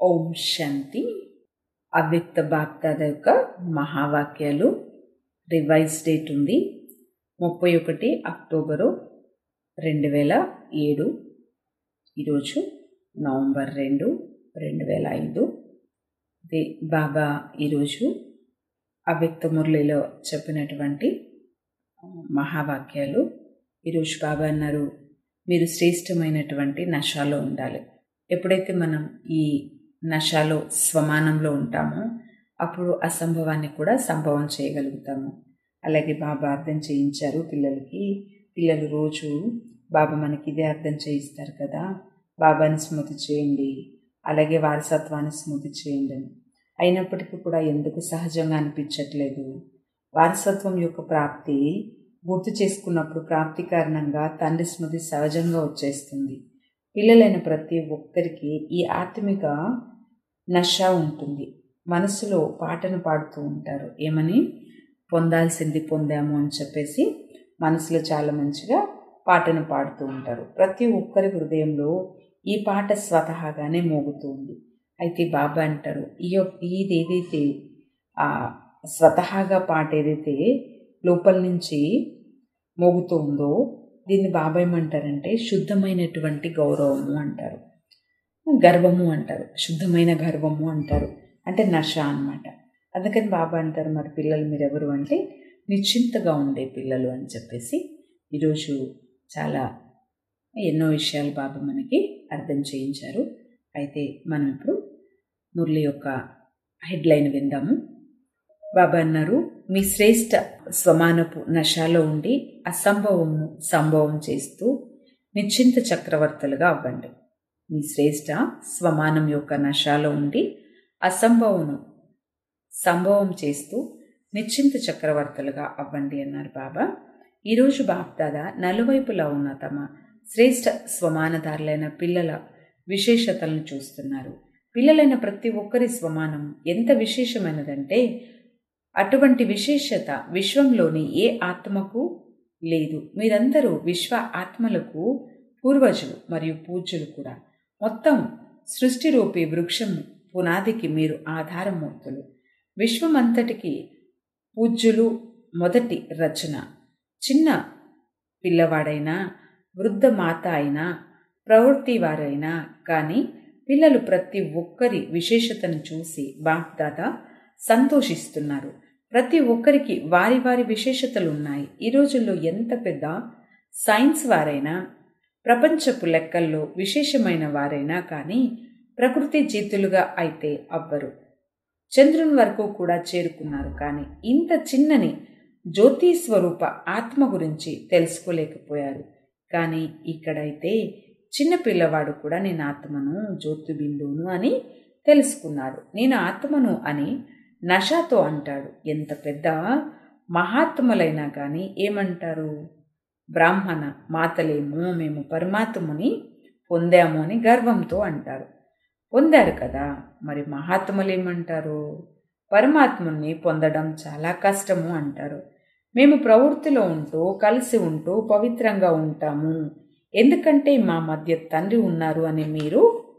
ఓం శాంతి అవ్యక్త బాప్దాద యొక్క మహావాక్యాలు revise date ఉంది ముప్పై ఒకటి అక్టోబరు రెండు వేల ఏడు ఈరోజు నవంబర్ రెండు రెండు వేల ఐదు ది బాబా ఈరోజు అవ్యక్త మురళిలో చెప్పినటువంటి మహావాక్యాలు ఈరోజు బాబా అన్నారు మీరు శ్రేష్టమైనటువంటి నశాలో ఉండాలి ఎప్పుడైతే మనం ఈ నశాలో స్వమానంలో ఉంటామో అప్పుడు అసంభవాన్ని కూడా సంభవం చేయగలుగుతాము అలాగే బాబా అర్థం చేయించారు పిల్లలకి పిల్లలు రోజు బాబా మనకి ఇదే అర్థం చేయిస్తారు కదా బాబాని స్మృతి చేయండి అలాగే వారసత్వాన్ని స్మృతి చేయండి అని అయినప్పటికీ కూడా ఎందుకు సహజంగా అనిపించట్లేదు వారసత్వం యొక్క ప్రాప్తి గుర్తు చేసుకున్నప్పుడు ప్రాప్తి కారణంగా తండ్రి స్మృతి సహజంగా వచ్చేస్తుంది పిల్లలైన ప్రతి ఒక్కరికి ఈ ఆత్మిక నష ఉంటుంది మనసులో పాటను పాడుతూ ఉంటారు ఏమని పొందాల్సింది పొందాము అని చెప్పేసి మనసులో చాలా మంచిగా పాటను పాడుతూ ఉంటారు ప్రతి ఒక్కరి హృదయంలో ఈ పాట స్వతహాగానే మోగుతూ ఉంది అయితే బాబా అంటారు ఈ ఇది ఏదైతే ఆ స్వతహాగా పాట ఏదైతే లోపల నుంచి మోగుతూ ఉందో దీన్ని బాబా ఏమంటారంటే శుద్ధమైనటువంటి గౌరవము అంటారు గర్వము అంటారు శుద్ధమైన గర్వము అంటారు అంటే నష అనమాట అందుకని బాబా అంటారు మరి పిల్లలు మీరెవరు అంటే నిశ్చింతగా ఉండే పిల్లలు అని చెప్పేసి ఈరోజు చాలా ఎన్నో విషయాలు బాబా మనకి అర్థం చేయించారు అయితే మనం ఇప్పుడు మురళి యొక్క హెడ్లైన్ విందాము బాబా అన్నారు మీ శ్రేష్ట స్వమానపు నశాలో ఉండి అసంభవమును సంభవం చేస్తూ నిశ్చింత చక్రవర్తులుగా అవ్వండి మీ శ్రేష్ట స్వమానం యొక్క నశాలో ఉండి అసంభవను సంభవం చేస్తూ నిశ్చింత చక్రవర్తులుగా అవ్వండి అన్నారు బాబా ఈరోజు బాప్దాద నలువైపులా ఉన్న తమ శ్రేష్ట స్వమానదారులైన పిల్లల విశేషతలను చూస్తున్నారు పిల్లలైన ప్రతి ఒక్కరి స్వమానం ఎంత విశేషమైనదంటే అటువంటి విశేషత విశ్వంలోని ఏ ఆత్మకు లేదు మీరందరూ విశ్వ ఆత్మలకు పూర్వజులు మరియు పూజ్యులు కూడా మొత్తం సృష్టిరూపి వృక్షం పునాదికి మీరు ఆధారమూర్తులు విశ్వమంతటికి పూజ్యులు మొదటి రచన చిన్న పిల్లవాడైనా వృద్ధ మాత అయినా ప్రవృత్తి వారైనా కానీ పిల్లలు ప్రతి ఒక్కరి విశేషతను చూసి బాప్దాద సంతోషిస్తున్నారు ప్రతి ఒక్కరికి వారి వారి విశేషతలు ఉన్నాయి ఈ రోజుల్లో ఎంత పెద్ద సైన్స్ వారైనా ప్రపంచపు లెక్కల్లో విశేషమైన వారైనా కానీ ప్రకృతి జీతులుగా అయితే అవ్వరు చంద్రుని వరకు కూడా చేరుకున్నారు కానీ ఇంత చిన్నని జ్యోతి స్వరూప ఆత్మ గురించి తెలుసుకోలేకపోయారు కానీ ఇక్కడైతే చిన్న పిల్లవాడు కూడా నేను ఆత్మను జ్యోతి బిందువును అని తెలుసుకున్నాడు నేను ఆత్మను అని నషాతో అంటాడు ఎంత పెద్ద మహాత్ములైనా కానీ ఏమంటారు బ్రాహ్మణ మాతలేమో మేము పరమాత్మని పొందాము అని గర్వంతో అంటారు పొందారు కదా మరి మహాత్ములు ఏమంటారు పరమాత్ముని పొందడం చాలా కష్టము అంటారు మేము ప్రవృత్తిలో ఉంటూ కలిసి ఉంటూ పవిత్రంగా ఉంటాము ఎందుకంటే మా మధ్య తండ్రి ఉన్నారు అని మీరు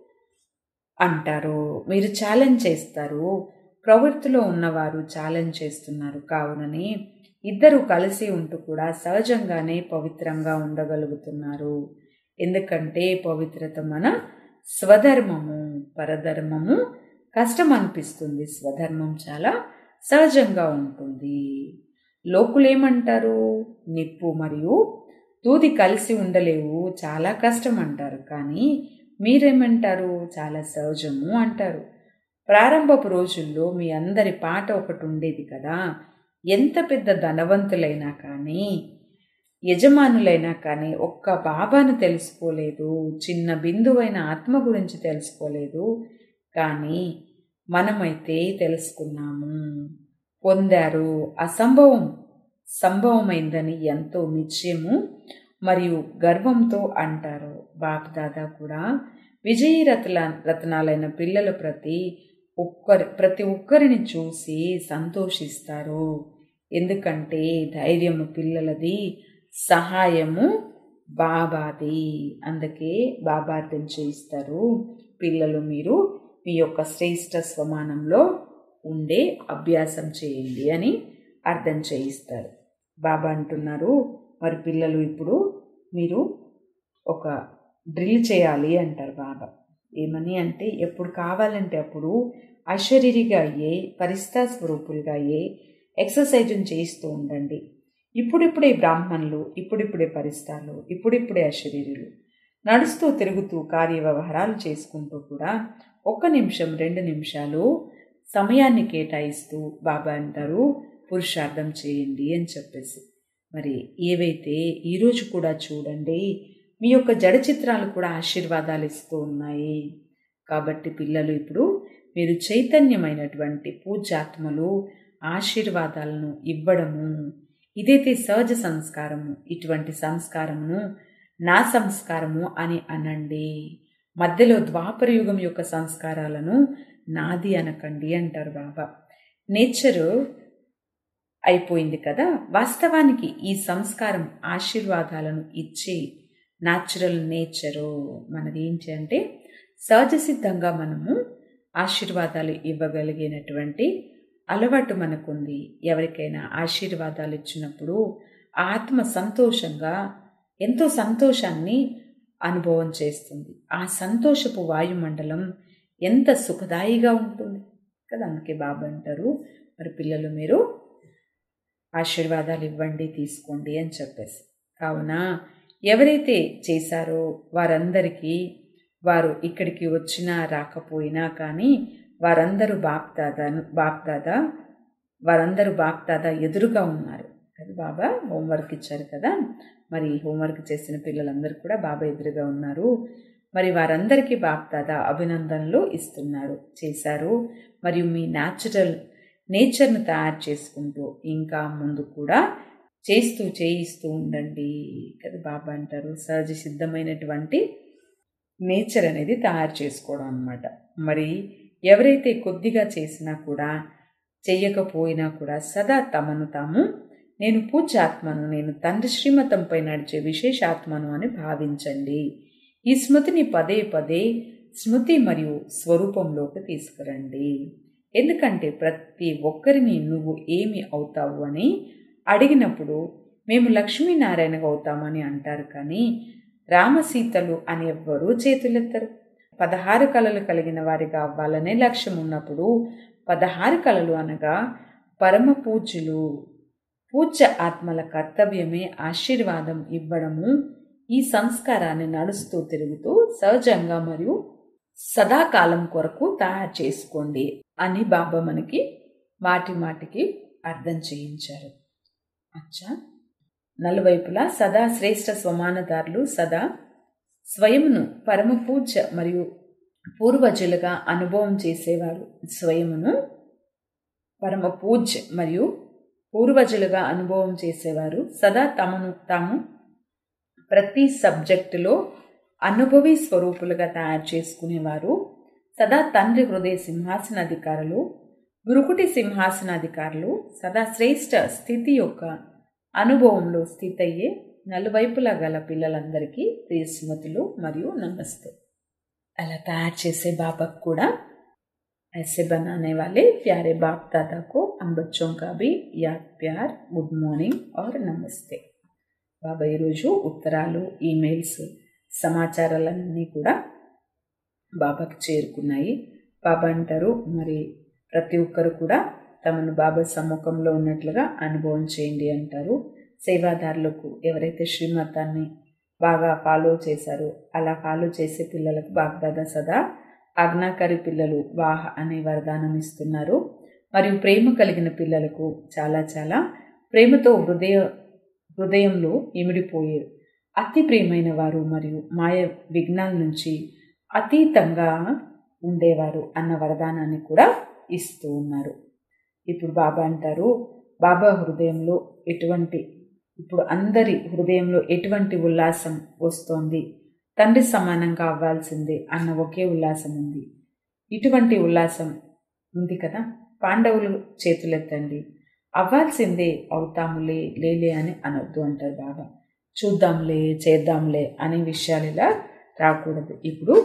అంటారు మీరు ఛాలెంజ్ చేస్తారు ప్రవృత్తిలో ఉన్నవారు ఛాలెంజ్ చేస్తున్నారు కావునని ఇద్దరు కలిసి ఉంటూ కూడా సహజంగానే పవిత్రంగా ఉండగలుగుతున్నారు ఎందుకంటే పవిత్రత మన స్వధర్మము పరధర్మము కష్టం అనిపిస్తుంది స్వధర్మం చాలా సహజంగా ఉంటుంది లోకులేమంటారు నిప్పు మరియు దూది కలిసి ఉండలేవు చాలా కష్టం అంటారు కానీ మీరేమంటారు చాలా సహజము అంటారు ప్రారంభపు రోజుల్లో మీ అందరి పాట ఒకటి ఉండేది కదా ఎంత పెద్ద ధనవంతులైనా కానీ యజమానులైనా కానీ ఒక్క బాబాను తెలుసుకోలేదు చిన్న బిందువైన ఆత్మ గురించి తెలుసుకోలేదు కానీ మనమైతే తెలుసుకున్నాము పొందారు అసంభవం సంభవమైందని ఎంతో నిశ్చయము మరియు గర్వంతో అంటారు బాప్దాదా కూడా విజయీ రత్న రత్నాలైన పిల్లల ప్రతి ఒక్కరి ప్రతి ఒక్కరిని చూసి సంతోషిస్తారు ఎందుకంటే ధైర్యము పిల్లలది సహాయము బాబాది అందుకే బాబా అర్థం చేయిస్తారు పిల్లలు మీరు మీ యొక్క శ్రేష్ట స్వమానంలో ఉండే అభ్యాసం చేయండి అని అర్థం చేయిస్తారు బాబా అంటున్నారు మరి పిల్లలు ఇప్పుడు మీరు ఒక డ్రిల్ చేయాలి అంటారు బాబా ఏమని అంటే ఎప్పుడు కావాలంటే అప్పుడు అశరీరిగా అయ్యే పరిస్థా స్వరూపులుగా అయ్యే ఎక్సర్సైజ్ని చేస్తూ ఉండండి ఇప్పుడిప్పుడే బ్రాహ్మణులు ఇప్పుడిప్పుడే పరిస్థాలు ఇప్పుడిప్పుడే అశరీరులు నడుస్తూ తిరుగుతూ కార్య వ్యవహారాలు చేసుకుంటూ కూడా ఒక్క నిమిషం రెండు నిమిషాలు సమయాన్ని కేటాయిస్తూ బాబా అంటారు పురుషార్థం చేయండి అని చెప్పేసి మరి ఏవైతే ఈరోజు కూడా చూడండి మీ యొక్క జడ చిత్రాలు కూడా ఆశీర్వాదాలు ఇస్తూ ఉన్నాయి కాబట్టి పిల్లలు ఇప్పుడు మీరు చైతన్యమైనటువంటి పూజాత్మలు ఆశీర్వాదాలను ఇవ్వడము ఇదైతే సహజ సంస్కారము ఇటువంటి సంస్కారమును నా సంస్కారము అని అనండి మధ్యలో ద్వాపర యుగం యొక్క సంస్కారాలను నాది అనకండి అంటారు బాబా నేచరు అయిపోయింది కదా వాస్తవానికి ఈ సంస్కారం ఆశీర్వాదాలను ఇచ్చే న్యాచురల్ నేచరు మనది ఏంటి అంటే సహజ సిద్ధంగా మనము ఆశీర్వాదాలు ఇవ్వగలిగినటువంటి అలవాటు మనకుంది ఎవరికైనా ఆశీర్వాదాలు ఇచ్చినప్పుడు ఆత్మ సంతోషంగా ఎంతో సంతోషాన్ని అనుభవం చేస్తుంది ఆ సంతోషపు వాయుమండలం ఎంత సుఖదాయిగా ఉంటుంది కదా అందుకే బాబా అంటారు మరి పిల్లలు మీరు ఆశీర్వాదాలు ఇవ్వండి తీసుకోండి అని చెప్పేసి కావున ఎవరైతే చేశారో వారందరికీ వారు ఇక్కడికి వచ్చినా రాకపోయినా కానీ వారందరూ బాప్దాదాను బాప్దాదా వారందరూ బాప్దాదా ఎదురుగా ఉన్నారు కదా బాబా హోంవర్క్ ఇచ్చారు కదా మరి హోంవర్క్ చేసిన పిల్లలందరూ కూడా బాబా ఎదురుగా ఉన్నారు మరి వారందరికీ బాప్దాదా అభినందనలు ఇస్తున్నారు చేశారు మరియు మీ న్యాచురల్ నేచర్ను తయారు చేసుకుంటూ ఇంకా ముందు కూడా చేస్తూ చేయిస్తూ ఉండండి కదా బాబా అంటారు సహజ సిద్ధమైనటువంటి నేచర్ అనేది తయారు చేసుకోవడం అనమాట మరి ఎవరైతే కొద్దిగా చేసినా కూడా చెయ్యకపోయినా కూడా సదా తమను తాము నేను పూజాత్మను నేను తండ్రి శ్రీమతంపై నడిచే విశేషాత్మను అని భావించండి ఈ స్మృతిని పదే పదే స్మృతి మరియు స్వరూపంలోకి తీసుకురండి ఎందుకంటే ప్రతి ఒక్కరిని నువ్వు ఏమి అవుతావు అని అడిగినప్పుడు మేము లక్ష్మీనారాయణగా అవుతామని అంటారు కానీ రామసీతలు అని ఎవ్వరూ చేతులెత్తరు పదహారు కళలు కలిగిన వారిగా అవ్వాలనే లక్ష్యం ఉన్నప్పుడు పదహారు కళలు అనగా పరమ పూజ్యులు పూజ్య ఆత్మల కర్తవ్యమే ఆశీర్వాదం ఇవ్వడము ఈ సంస్కారాన్ని నడుస్తూ తిరుగుతూ సహజంగా మరియు సదాకాలం కొరకు తయారు చేసుకోండి అని బాబా మనకి మాటి మాటికి అర్థం చేయించారు అచ్చా నలువైపులా సదా శ్రేష్ఠ స్వమానదారులు సదా స్వయమును పరమ పూజ్య మరియు పూర్వజులుగా అనుభవం చేసేవారు స్వయమును పరమ పూజ్య మరియు పూర్వజులుగా అనుభవం చేసేవారు సదా తమను తాము ప్రతి సబ్జెక్టులో అనుభవి స్వరూపులుగా తయారు చేసుకునేవారు సదా తండ్రి హృదయ సింహాసనాధికారులు గురుకుటి సింహాసనాధికారులు సదా శ్రేష్ఠ స్థితి యొక్క అనుభవంలో స్థితయ్యే నలువైపులా గల పిల్లలందరికీ ప్రియ స్మృతులు మరియు నమస్తే అలా తయారు చేసే బాబాకు కూడా ऐसे बनाने वाले प्यारे बाप दादा को हम बच्चों का भी याद प्यार గుడ్ మార్నింగ్ ఆర్ నమస్తే బాబా ఈరోజు ఉత్తరాలు ఈమెయిల్స్ సమాచారాలన్నీ కూడా బాబాకు చేరుకున్నాయి బాబా అంటారు మరి ప్రతి ఒక్కరు కూడా తమను బాబా సమ్ముఖంలో ఉన్నట్లుగా అనుభవం చేయండి అంటారు సేవాదారులకు ఎవరైతే శ్రీమతాన్ని బాగా ఫాలో చేశారో అలా ఫాలో చేసే పిల్లలకు బాగ్దాదా సదా ఆజ్ఞాకారి పిల్లలు వాహ అనే వరదానం ఇస్తున్నారు మరియు ప్రేమ కలిగిన పిల్లలకు చాలా చాలా ప్రేమతో హృదయ హృదయంలో ఇమిడిపోయే అతి ప్రియమైన వారు మరియు మాయ విఘ్నాల నుంచి అతీతంగా ఉండేవారు అన్న వరదానాన్ని కూడా ఇస్తూ ఉన్నారు ఇప్పుడు బాబా అంటారు బాబా హృదయంలో ఎటువంటి ఇప్పుడు అందరి హృదయంలో ఎటువంటి ఉల్లాసం వస్తోంది తండ్రి సమానంగా అవ్వాల్సిందే అన్న ఒకే ఉల్లాసం ఉంది ఇటువంటి ఉల్లాసం ఉంది కదా పాండవులు చేతులెత్తండి అవ్వాల్సిందే అవుతాములే లేలే అని అనొద్దు అంటారు బాబా చూద్దాంలే చేద్దాంలే అనే విషయాలు ఇలా రాకూడదు ఇప్పుడు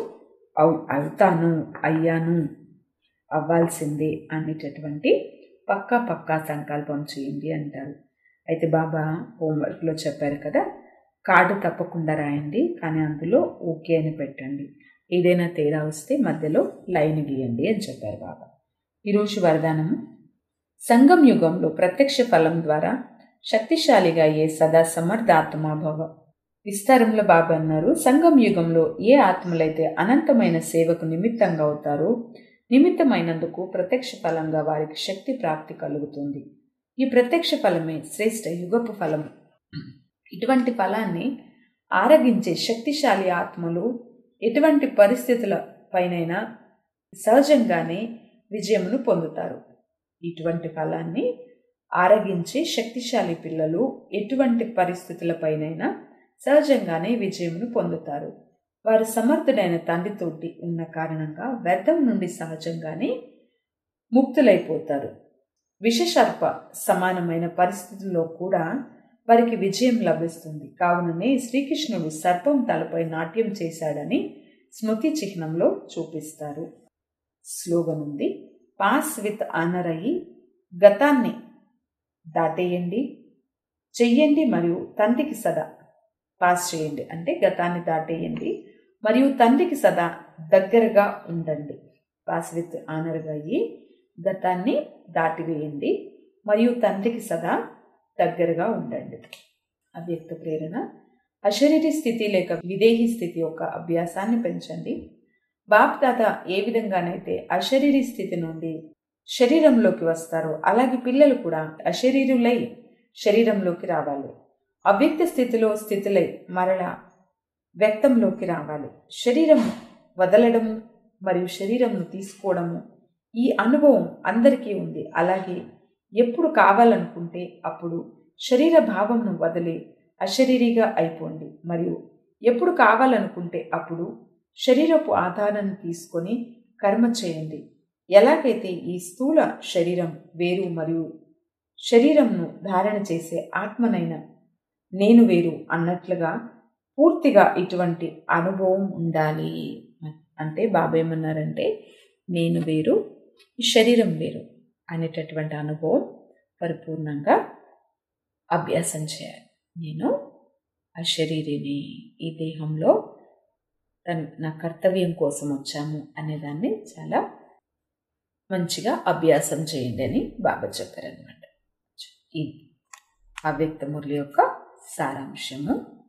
అవు అవుతాను అయ్యాను అవ్వాల్సిందే అనేటటువంటి పక్కా పక్కా సంకల్పం చేయండి అంటారు అయితే బాబా హోంవర్క్లో చెప్పారు కదా కార్డు తప్పకుండా రాయండి కానీ అందులో ఓకే అని పెట్టండి ఏదైనా తేడా వస్తే మధ్యలో లైన్ గీయండి అని చెప్పారు బాబా ఈరోజు వరదానము సంగం యుగంలో ప్రత్యక్ష ఫలం ద్వారా శక్తిశాలిగా అయ్యే సదా సమర్థాత్మాభవ విస్తారంలో బాబా అన్నారు సంగం యుగంలో ఏ ఆత్మలైతే అనంతమైన సేవకు నిమిత్తంగా అవుతారో నిమిత్తమైనందుకు ప్రత్యక్ష ఫలంగా వారికి శక్తి ప్రాప్తి కలుగుతుంది ఈ ప్రత్యక్ష ఫలమే శ్రేష్ఠ యుగపు ఫలం ఇటువంటి ఫలాన్ని ఆరగించే శక్తిశాలి ఆత్మలు ఎటువంటి పరిస్థితుల పైనైనా సహజంగానే విజయమును పొందుతారు ఇటువంటి ఫలాన్ని ఆరగించే శక్తిశాలి పిల్లలు ఎటువంటి పరిస్థితులపైనైనా సహజంగానే విజయమును పొందుతారు వారు సమర్థుడైన తండ్రితోటి ఉన్న కారణంగా వ్యర్థం నుండి సహజంగానే ముక్తులైపోతారు విషసర్ప సమానమైన పరిస్థితుల్లో కూడా వారికి విజయం లభిస్తుంది కావుననే శ్రీకృష్ణుడు సర్పం తలపై నాట్యం చేశాడని స్మృతి చిహ్నంలో చూపిస్తారు స్లోగన్ ఉంది పాస్ విత్ ఆనర్ అయ్యి గతాన్ని దాటేయండి చెయ్యండి మరియు తండ్రికి సదా పాస్ చేయండి అంటే గతాన్ని దాటేయండి మరియు తండ్రికి సదా దగ్గరగా ఉండండి పాస్ విత్ ఆనర్గా అయ్యి గతాన్ని దాటివేయండి మరియు తండ్రికి సదా దగ్గరగా ఉండండి అవ్యక్త ప్రేరణ అశరీరి స్థితి లేక విదేహీ స్థితి యొక్క అభ్యాసాన్ని పెంచండి బాప్ తాత ఏ విధంగానైతే అశరీరి స్థితి నుండి శరీరంలోకి వస్తారో అలాగే పిల్లలు కూడా అశరీరులై శరీరంలోకి రావాలి అవ్యక్త స్థితిలో స్థితులై మరల వ్యక్తంలోకి రావాలి శరీరం వదలడము మరియు శరీరంను తీసుకోవడము ఈ అనుభవం అందరికీ ఉంది అలాగే ఎప్పుడు కావాలనుకుంటే అప్పుడు శరీర భావంను వదిలి అశరీరిగా అయిపోండి మరియు ఎప్పుడు కావాలనుకుంటే అప్పుడు శరీరపు ఆధారాన్ని తీసుకొని కర్మ చేయండి ఎలాగైతే ఈ స్థూల శరీరం వేరు మరియు శరీరంను ధారణ చేసే ఆత్మనైన నేను వేరు అన్నట్లుగా పూర్తిగా ఇటువంటి అనుభవం ఉండాలి అంటే బాబా ఏమన్నారంటే నేను వేరు ఈ శరీరం వేరు అనేటటువంటి అనుభవం పరిపూర్ణంగా అభ్యాసం చేయాలి నేను ఆ శరీరిని ఈ దేహంలో తన నా కర్తవ్యం కోసం వచ్చాము అనేదాన్ని చాలా మంచిగా అభ్యాసం చేయండి అని బాబా చెప్పారనమాట ఇది అవ్యక్త మురళి యొక్క సారాంశము